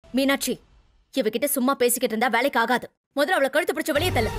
மீனாட்சி இவகிட்ட சும்மா பேசிக்கிட்டு இருந்தா வேலைக்கு ஆகாது முதல்ல அவளை கழுத்து பிடிச்சு வெளியே தள்ளு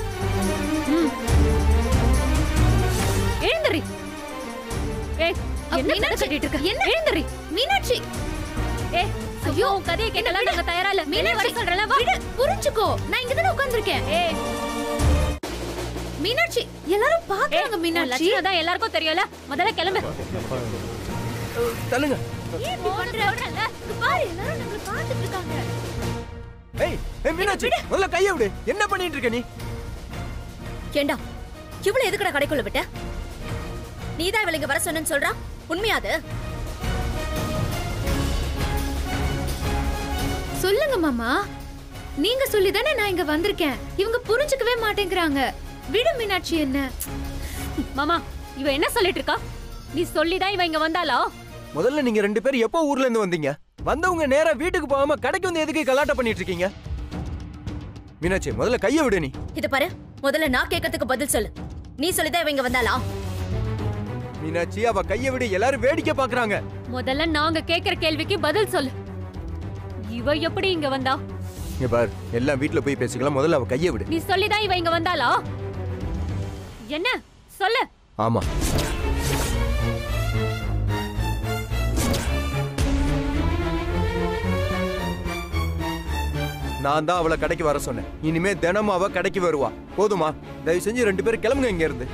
எழுந்தரி ஏய் என்ன கதை கட்டிட்டு இருக்க என்ன எழுந்தரி மீனாட்சி ஏ ஐயோ உன் கதையை கேட்கலாம் நாங்க தயாரா இல்ல மீனே வர சொல்றல வா புரிஞ்சுக்கோ நான் இங்க தானே உட்கார்ந்திருக்கேன் ஏய் மீனாட்சி எல்லாரும் பாக்குறாங்க உன் மீனாட்சி லட்சணம் தான் எல்லாருக்கும் தெரியும்ல முதல்ல கிளம்பு தள்ளுங்க இப்படி பண்ற இங்க பாரு எல்லாரும் நம்மள பாத்துட்டு இருக்காங்க ஏய் ஏய் மீனாட்சி முதல்ல கையை விடு என்ன பண்ணிட்டு இருக்க நீ ஏண்டா இவ்வளவு எதுக்குடா கடைக்குள்ள விட்ட நீதான் இவளை இங்க வர சொன்னேன்னு சொல்றா உண்மையா அது சொல்லுங்க மாமா நீங்க சொல்லி தானே நான் இங்க வந்திருக்கேன் இவங்க புரிஞ்சுக்கவே மாட்டேங்கிறாங்க விடு மீனாட்சி என்ன மாமா இவ என்ன சொல்லிட்டு இருக்கா நீ சொல்லிதான் இவ இங்க வந்தாளா முதல்ல நீங்க ரெண்டு பேரும் எப்போ ஊர்ல இருந்து வந்தீங்க வந்தவங்க நேரா வீட்டுக்கு போகாம கடைக்கு வந்து எதுக்கு கலாட்டம் பண்ணிட்டு இருக்கீங்க மீனாட்சி முதல்ல கையை விடு நீ இது பாரு முதல்ல நான் கேட்கறதுக்கு பதில் சொல்லு நீ சொல்லிதான் இவ இங்க வந்தாளா மீனாட்சி அவ கையை விடு எல்லாரும் வேடிக்கை பாக்குறாங்க முதல்ல நாங்க கேக்குற கேள்விக்கு பதில் சொல்லு இவ எப்படி இங்க வந்தா இங்க பார் எல்லாம் வீட்ல போய் பேசிக்கலாம் முதல்ல அவ கையை விடு நீ சொல்லிதான் இவ இங்க வந்தாளா என்ன சொல்லு ஆமா நான் தான் அவளை கடைக்கு வர சொன்னேன் இனிமே தினமும் அவ கடைக்கு வருவா போதுமா தயவு செஞ்சு ரெண்டு பேரும் கிளம்புங்க இங்க இருந்து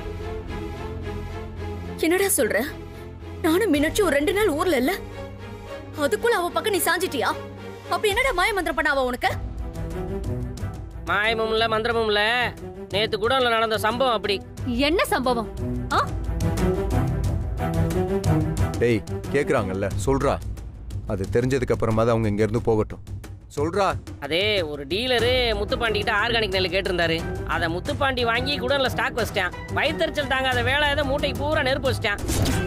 என்னடா சொல்ற நானும் மீனாட்சி ஒரு ரெண்டு நாள் ஊர்ல இல்ல அதுக்குள்ள அவ பக்கம் நீ சாஞ்சிட்டியா அப்ப என்னடா மாய மந்திரம் பண்ண அவ உனக்கு மாயமும் இல்ல மந்திரமும் இல்ல நேத்து கூட நடந்த சம்பவம் அப்படி என்ன சம்பவம் ஆ டேய் கேக்குறாங்கல்ல சொல்றா அது தெரிஞ்சதுக்கு அப்புறமா தான் அவங்க இங்க இருந்து போகட்டும் சொல்றா அதே ஒரு டீலரு முத்துப்பாண்டி கிட்ட ஆர்கானிக் நெல் கேட்டிருந்தாரு அதை முத்துப்பாண்டி வாங்கி குடோன்ல ஸ்டாக் வச்சிட்டான் வயிற்றுச்சல் தாங்காத வேலை ஏதோ மூட்டைக்கு பூரா நெருப்பு வச்சிட்டான்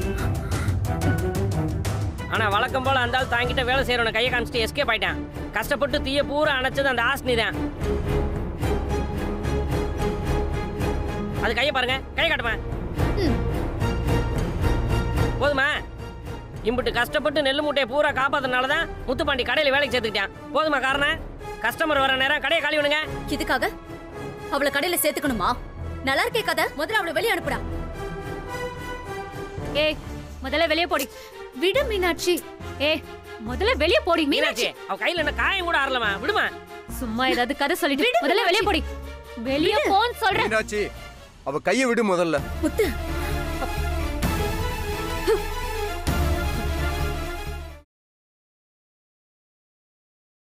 ஆனா வழக்கம் போல அந்த ஆள் தாங்கிட்ட வேலை செய்யறவன கையை காமிச்சிட்டு எஸ்கேப் ஆயிட்டான் கஷ்டப்பட்டு தீய பூரா அணைச்சது அந்த ஆஸ்னி தான் அது கையை பாருங்க கையை காட்டுமா போதுமா இம்புட்டு கஷ்டப்பட்டு நெல் மூட்டையை பூரா காப்பாத்தினால தான் முத்துப்பாண்டி கடையில் வேலைக்கு சேர்த்துக்கிட்டான் போதுமா காரணம் கஸ்டமர் வர நேரம் கடையை காலி விடுங்க இதுக்காக அவளை கடையில சேர்த்துக்கணுமா நல்லா இருக்கே கதை முதல்ல அவளை வெளியே அனுப்புடா ஏய் முதல்ல வெளியே போடி விடு மீனாட்சி ஏய் முதல்ல வெளியே போடி மீனாட்சி அவ கையில என்ன காயம் கூட ஆறலமா விடுமா சும்மா ஏதாவது கதை சொல்லிட்டு முதல்ல வெளியே போடி வெளியே போன்னு சொல்றேன் மீனாட்சி அவ கையை விடு முதல்ல முத்து